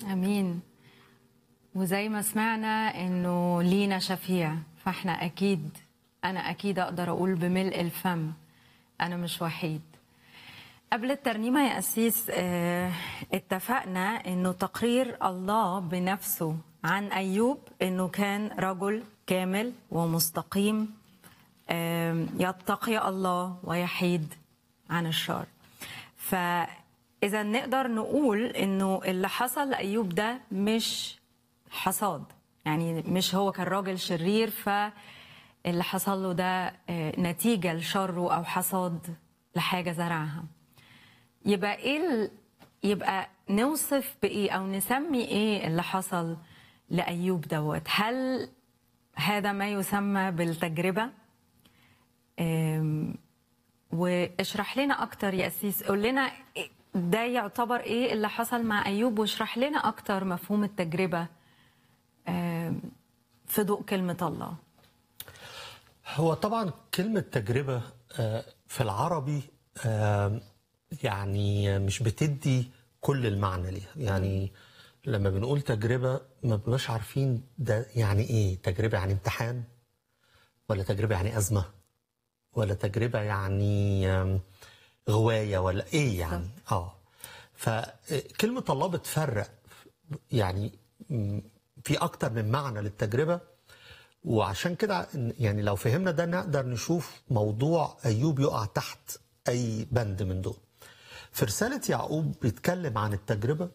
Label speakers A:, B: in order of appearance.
A: امين وزي ما سمعنا انه لينا شفيع فاحنا اكيد انا اكيد اقدر اقول بملء الفم انا مش وحيد قبل الترنيمة يا أسيس آه، اتفقنا إنه تقرير الله بنفسه عن أيوب إنه كان رجل كامل ومستقيم آم، يتقي الله ويحيد عن الشر فإذا نقدر نقول إنه اللي حصل لأيوب ده مش حصاد يعني مش هو كان راجل شرير فاللي حصل له ده آه، نتيجة لشره أو حصاد لحاجة زرعها يبقى ايه ال... يبقى نوصف بايه او نسمي ايه اللي حصل لايوب دوت هل هذا ما يسمى بالتجربه أم... واشرح لنا اكتر يا اسيس قول لنا إيه- ده يعتبر ايه اللي حصل مع ايوب واشرح لنا اكتر مفهوم التجربه أم... في ضوء كلمه الله
B: هو طبعا كلمة تجربة آه، في العربي آه، يعني مش بتدي كل المعنى ليها يعني لما بنقول تجربة ما بنبقاش عارفين ده يعني ايه تجربة يعني امتحان ولا تجربة يعني أزمة ولا تجربة يعني آم، غواية ولا ايه يعني اه فكلمة الله بتفرق يعني م، في أكتر من معنى للتجربة وعشان كده يعني لو فهمنا ده نقدر نشوف موضوع ايوب يقع تحت اي بند من دول. في رساله يعقوب بيتكلم عن التجربه